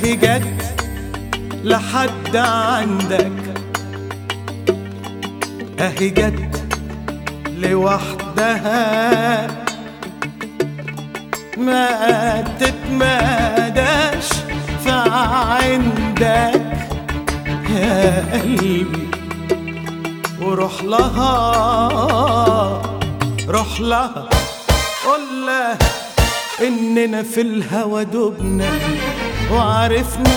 اهي جت لحد عندك اهي جت لوحدها ما تتماداش في عندك يا قلبي وروح لها روح لها قول لها اننا في الهوى دبنا وعرفنا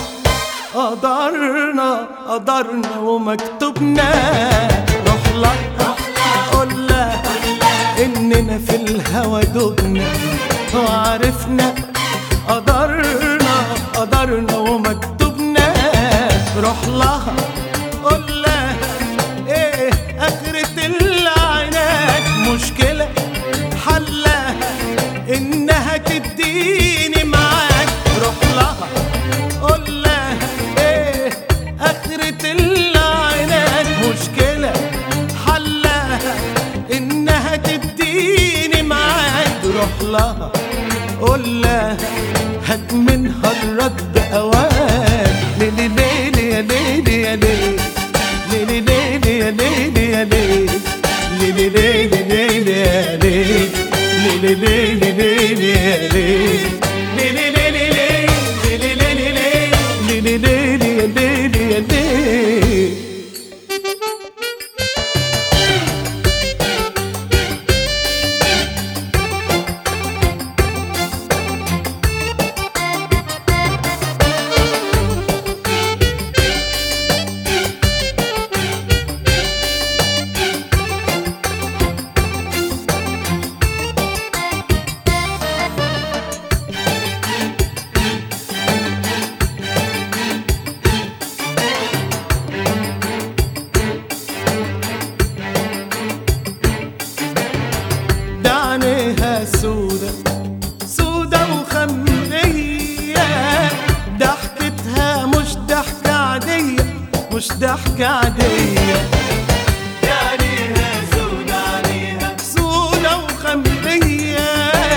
قدرنا قدرنا ومكتوبنا روح لها قول لها اننا في الهوى دبنا وعرفنا قدرنا قدرنا ومكتوبنا روح لها قول لها ايه اخرة العناد مشكلة حلها انها تديني معاك روح لها قول لها ايه اخرة العناد مشكلة حلها انها تديني معاك روح لها قول لها هات منها الرد اوان ليلي ليلي يا ليلي يا ليلي ليلي ليلي يا ليلي يا ليلي ليلي ليلي ليلي يا ليلي ليلي ليلي ليلي يا ليلي ليلي ليلي ليلي ليلي ليلي ليلي ليلي يا ليلي يا ليلي ده عينيها سودة سودة وخمرية ضحكتها مش ضحكة عادية مش ضحكة عادية ده عينيها سودة عينيها سودة وخمرية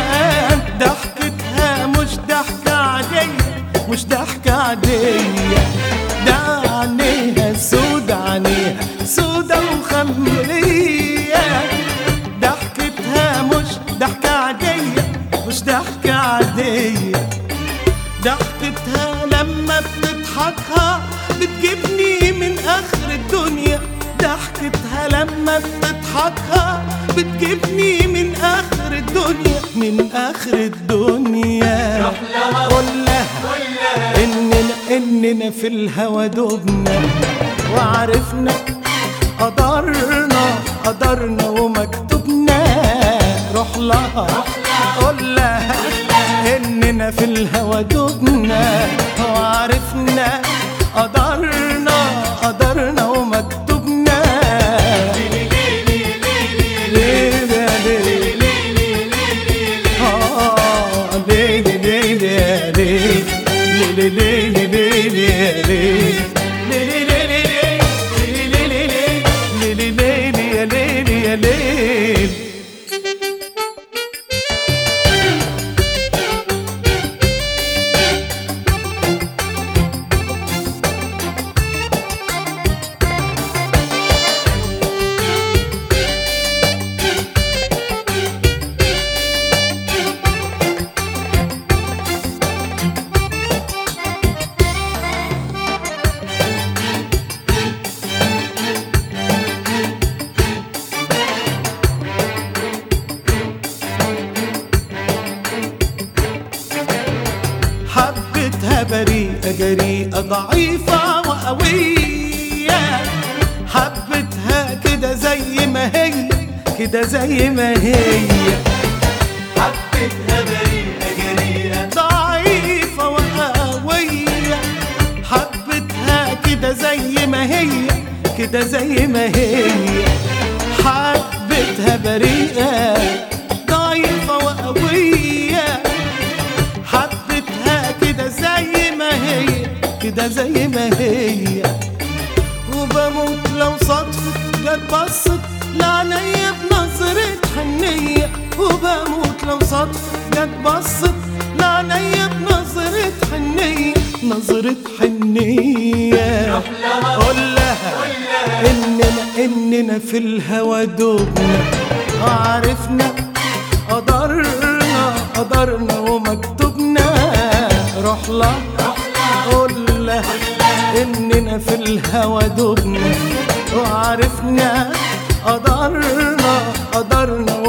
ضحكتها مش ضحكة عادية مش ضحكة عادية ده عينيها سودة عينيها سودة وخمرية ضحكتها مش ضحكة عادية مش ضحكة عادية ضحكتها لما بتضحكها بتجيبني من آخر الدنيا ضحكتها لما بتضحكها بتجيبني من آخر الدنيا من آخر الدنيا قول لها إننا إننا في الهوى دبنا وعرفنا قدرنا قدرنا ومكتوبنا روح لها قول لها اننا في الهوى دبنا وعرفنا قدرنا قدرنا ومكتوبنا ليلة ليلة آه ليلة ليلة ليلة ليلة ليلة ليلة حبتها بريئة جريئة ضعيفة وقوية حبتها كده زي ما هي كده زي ما هي حبتها بريئة جريئة ضعيفة وقوية حبتها كده زي ما هي كده زي ما هي حبتها بريئة ضعيفة وقوية حبتها كده زي ما هي كده زي ما هي وبموت لو صدفة جت بصت لعينيا بنظرة حنية وبموت لو صدفة جت بصت لعينيا بنظرة حنية بنظرة حنية قول لها إننا إننا في الهوى دوبنا عرفنا قدرنا قدرنا ومكتوبنا روح لها قول لها إننا في الهوى دوبنا وعرفنا قدرنا قدرنا